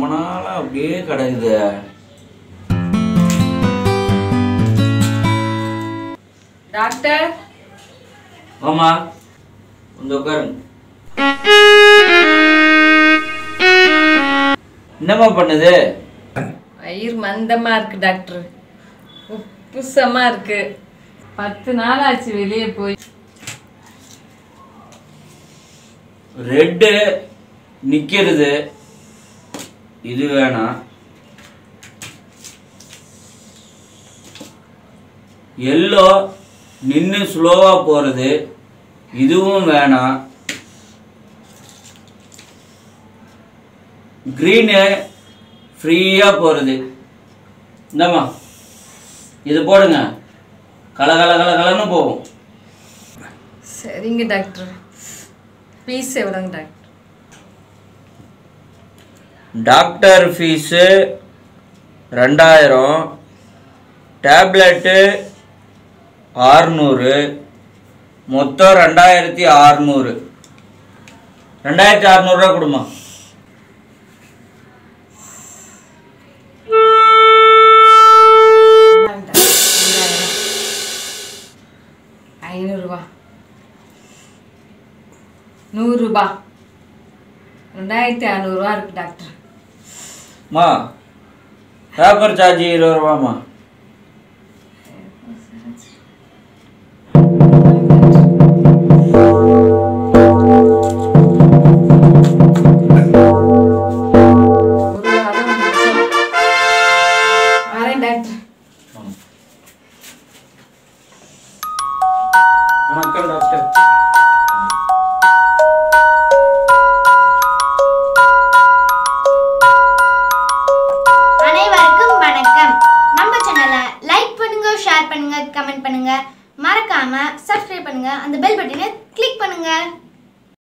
நாளாக அப்படியே கிடக்குது டாக்டர் ஆமா வந்து உட்காருங்க என்னம்மா பண்ணுது வயிறு மந்தமா இருக்கு டாக்டர் உப்புசமா இருக்கு பத்து நாள் ஆச்சு வெளியே போய் ரெட்டு நிக்கிறது இது வேணாம் எல்லோ நின்று ஸ்லோவாக போகிறது இதுவும் வேணாம் க்ரீனு ஃப்ரீயாக போகிறது இந்தாம்மா இது போடுங்க கல கல கல கலன்னு போகும் சரிங்க டாக்டர் பீஸ் எவ்வளோங்க டாக்டர் டாக்டர் ஃபீஸு ரெண்டாயிரம் டேப்லெட்டு ஆறுநூறு மொத்தம் ரெண்டாயிரத்தி அறநூறு ரெண்டாயிரத்தி அறநூறுரூவா கொடுமா இந்தாங்க டாக்டர், ரெண்டாயிரம். ஐநூறுரூவா நூறுரூபா ரெண்டாயிரத்தி அறநூறுவா இருக்கு டாக்டர் மா பேப்பர் சார்ஜ் இருபது ரூபாம்மா ஒரு வாரம் மிச்சம். வரேன் டாக்டர் வணக்கம் டாக்டர் அனைவருக்கும் வணக்கம் நம்ம சேனலை லைக் பண்ணுங்க ஷேர் பண்ணுங்க கமெண்ட் பண்ணுங்க மறக்காம சப்ஸ்கிரைப் பண்ணுங்க அந்த பெல் பட்டனை கிளிக் பண்ணுங்க